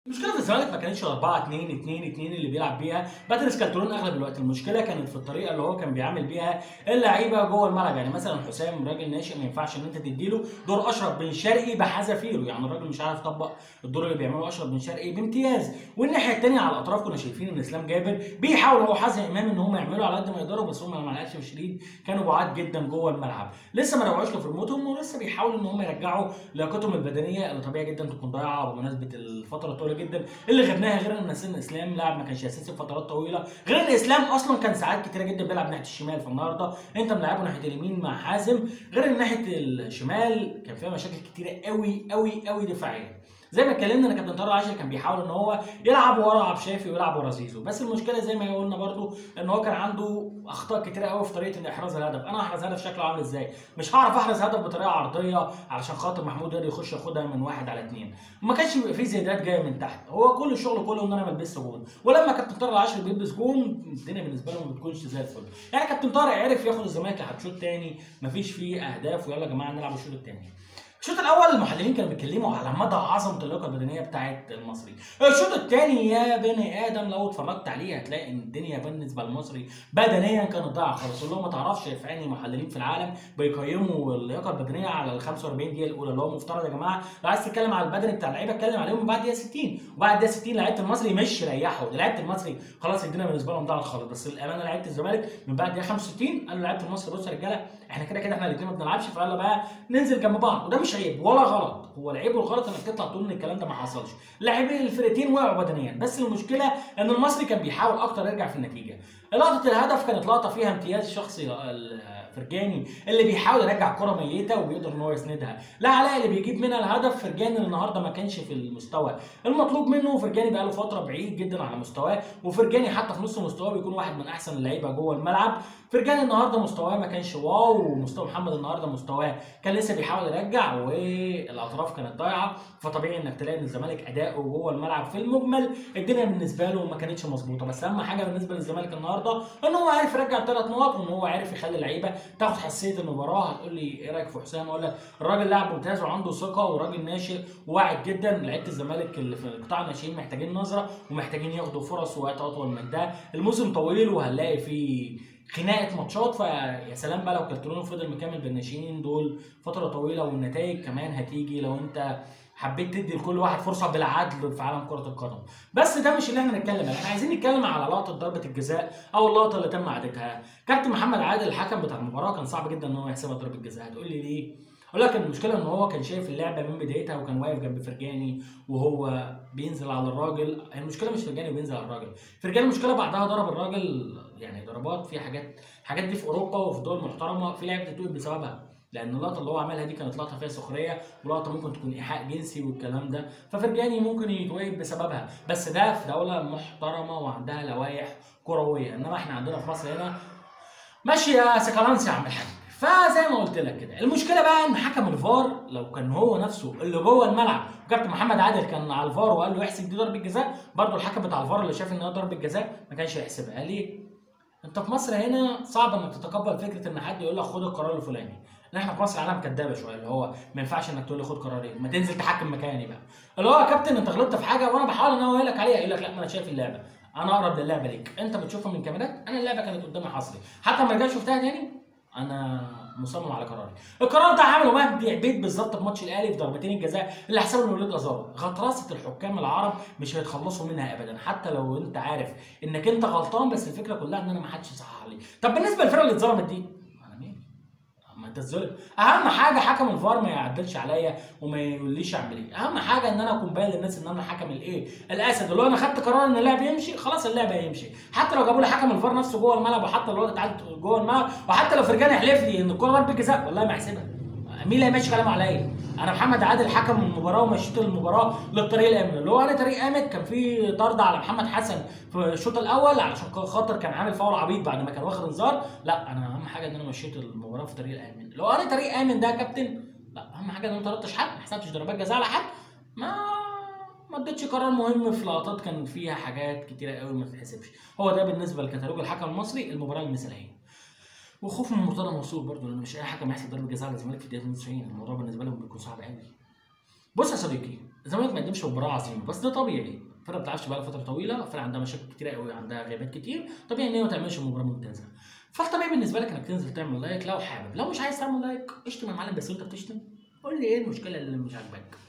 المشكله في الزمالك ما كانتش 4 2 2 2 اللي بيلعب بيها باتريس كالترون اغلب الوقت المشكله كانت في الطريقه اللي هو كان بيعامل بيها اللعيبه جوه الملعب يعني مثلا حسام راجل ناشئ ما ينفعش ان انت تديله دور اشرف بن شرقي بحذافيره يعني الراجل مش عارف يطبق الدور اللي بيعمله اشرف بن شرقي بامتياز والناحيه الثانيه على الاطراف كنا شايفين ان اسلام جابر بيحاول هو حازم امام ان هم يعملوا على قد ما يقدروا بس هم مع الاسف الشديد كانوا بعاد جدا جوه الملعب لسه ما رجعوش لفورمتهم ولسه بيحاولوا ان هم يرجعوا لياقتهم البدنيه اللي طبيعي جدا تكون ضايعه بمناسبه الفتره الطويله جدا اللي غبناها غير ان سن اسلام لاعب ما كانش اساسي فترات طويله غير ان اسلام اصلا كان ساعات كتيره جدا بيلعب ناحيه الشمال فالنهارده انت ملاعبه ناحيه اليمين مع حازم غير ان ناحيه الشمال كان فيها مشاكل كتيره قوي قوي قوي دفاعيا زي ما اتكلمنا ان كابتن طارق عاشر كان بيحاول ان هو يلعب ورا عبد الشافي ويلعب ورا زيزو بس المشكله زي ما قلنا برضو ان هو كان عنده اخطاء كتيره قوي في طريقه ان احراز الهدف انا احرز هدف شكله عامل ازاي مش هعرف احرز هدف بطريقه عرضيه علشان خاطر محمود يقدر يخش ياخدها من واحد على اثنين ما كانش بيبقى فيه زيادات جايه من تحت هو كل الشغل كله ان انا ما البسش جون ولما كابتن طارق العاشر بيلبس جون الدنيا بالنسبه له ما بتكونش زي الفل يعني كابتن طارق عرف ياخد الزمالك لحد شوط تاني مفيش فيه اهداف ويلا يا جماعه نلعب الشوط التاني الشوط الاول المحللين كانوا بيتكلموا على مدى عظمه اللياقه البدنيه بتاعت المصري الشوط الثاني يا بني ادم لو اتفرجت عليه هتلاقي ان الدنيا بالنسبه للمصري بدنيا كانت ضايعه خالص اللي هو ما تعرفش في عيني محللين في العالم بيقيموا اللياقه البدنيه على ال 45 دقيقه الاولى اللي هو مفترض يا جماعه لو عايز تتكلم على البدني بتاع اللعيبه اتكلم عليهم من بعد دقيقه 60 وبعد دقيقه 60 لعيبه المصري مش ريحوا ده لعيبه المصري خلاص الدنيا بالنسبه لهم ضاعت خالص بس الامانه لعيبه الزمالك من بعد دقيقه 65 قالوا لعيبه المصري بصوا يا رجاله احنا كده كده احنا الاثنين ما بنلعبش فيلا بقى ننزل جنب بعض وده مش عيب ولا غلط هو العيب والغلط انك تطلع تقول ان الكلام ده ما حصلش لاعبين الفرقتين وقعوا بدنيا بس المشكله ان المصري كان بيحاول اكتر يرجع في النتيجه لقطه الهدف كانت لقطه فيها امتياز شخصي فرجاني اللي بيحاول يرجع كره ميته وبيقدر ان هو يسندها لا علاء اللي بيجيب منها الهدف فرجاني اللي النهارده ما كانش في المستوى المطلوب منه فرجاني بقى له فتره بعيد جدا على مستواه وفرجاني حتى في نص مستواه بيكون واحد من احسن اللعيبه جوه الملعب فرجاني النهارده مستواه ما كانش واو ومستوى محمد النهارده مستواه كان لسه بيحاول يرجع والاطراف كانت ضايعه فطبيعي انك تلاقي ان الزمالك اداؤه جوه الملعب في المجمل الدنيا بالنسبه له ما كانتش مظبوطه بس اهم حاجه بالنسبه للزمالك النهارده ان هو عارف يرجع ثلاث نقط وان هو عارف يخلي اللعيبه تاخد حساسيه المباراه هتقول لي ايه رايك في حسام اقول لك الراجل لاعب ممتاز وعنده ثقه وراجل ناشئ وواعد جدا لعيبه الزمالك اللي في قطاع الناشئين محتاجين نظره ومحتاجين ياخدوا فرص وقت اطول من ده الموسم طويل وهنلاقي فيه خناقه ماتشات فيا سلام بقى لو كالترون فضل مكمل بالناشئين دول فتره طويله والنتائج كمان هتيجي لو انت حبيت تدي لكل واحد فرصه بالعدل في عالم كره القدم بس ده مش اللي احنا نتكلم عليه احنا عايزين نتكلم على لقطه ضربه الجزاء او اللقطه اللي تم اعادتها كابتن محمد عادل الحكم بتاع المباراه كان صعب جدا ان هو يحسبها ضربه جزاء هتقول لي ليه اقول لك المشكله ان هو كان شايف اللعبه من بدايتها وكان واقف جنب فرجاني وهو بينزل على الراجل المشكله مش فرجاني بينزل على الراجل فرجاني المشكله بعدها ضرب الراجل يعني ضربات في حاجات الحاجات دي في اوروبا وفي دول محترمه في لعيبه بتتوقف بسببها لان اللقطه اللي هو عملها دي كانت لقطه فيها سخريه ولقطه ممكن تكون ايحاء جنسي والكلام ده ففرجاني ممكن يتوقف بسببها بس ده في دوله محترمه وعندها لوائح كرويه انما احنا عندنا في مصر هنا ماشيه سكالانس يا عم الحاج فزي ما قلت لك كده المشكله بقى ان حكم الفار لو كان هو نفسه اللي جوه الملعب وكابتن محمد عادل كان على الفار وقال له يحسب دي ضربه جزاء برضه الحكم بتاع الفار اللي شاف انها ضربه جزاء ما كانش هيحسبها ليه؟ انت في مصر هنا صعب انك تتقبل فكره ان حد يقول لك خد القرار الفلاني لان احنا في مصر عالم كدابه شويه اللي هو ما ينفعش انك تقول لي خد قرار ايه ما تنزل تحكم مكاني بقى اللي هو يا كابتن انت غلطت في حاجه وانا بحاول ان انا لك عليها يقول لك لا ما انا شايف اللعبه انا اقرب للعبه ليك انت بتشوفها من كاميرات انا اللعبه كانت قدامي حصري حتى لما رجعت شفتها تاني انا مصمم على قراري القرار ده عمله مهدي عبيد بالظبط في ماتش الاهلي في ضربتين الجزاء اللي حسبوا لوليد ازارو غطرسه الحكام العرب مش هيتخلصوا منها ابدا حتى لو انت عارف انك انت غلطان بس الفكره كلها ان انا ما حدش يصحح لي طب بالنسبه للفرقه اللي اتظلمت دي انا مين ما انت اتظلم اهم حاجه حكم الفار ما يعدلش عليا وما يقوليش اعمل ايه اهم حاجه ان انا اكون باين للناس ان انا حكم الايه الاسد اللي هو انا خدت قرار ان اللاعب يمشي خلاص اللاعب هيمشي حتى لو جابوا لي حكم الفار نفسه جوه الملعب وحتى لو اتعادل جوه الملعب وحتى لو فرجاني يحلف لي ان الكوره ضربه جزاء والله ما هحسبها مين اللي هيمشي كلامه عليا؟ انا محمد عادل حكم المباراه ومشيت المباراه للطريق الامن اللي هو انا طريق امن كان في طرد على محمد حسن في الشوط الاول علشان خاطر كان عامل فاول عبيط بعد ما كان واخد انذار لا انا اهم حاجه ان انا مشيت المباراه في طريق الامن لو انا طريق امن ده يا كابتن لا اهم حاجه ان انا ما طردتش حد ما حسبتش ضربات جزاء على حد ما ما اديتش قرار مهم في لقطات كان فيها حاجات كتيره قوي ما تتحسبش هو ده بالنسبه لكتالوج الحكم المصري المباراه المثاليه وخوف من مرتضى منصور برضه لان مش اي حكم يحسب ضربه جزاء على الزمالك في الدقيقه 92 الموضوع بالنسبه لهم بيكون صعب قوي بص يا صديقي الزمالك ما قدمش مباراه عظيمه بس ده طبيعي الفرقه ما بتلعبش بقى فتره طويله الفرقه عندها مشاكل كتير قوي عندها غيابات كتير طبيعي ان هي ما تعملش مباراه ممتازه فالطبيعي بالنسبه لك انك تنزل تعمل لايك لو حابب لو مش عايز تعمل لايك اشتم يا معلم بس انت بتشتم قول لي ايه المشكله اللي مش عاجباك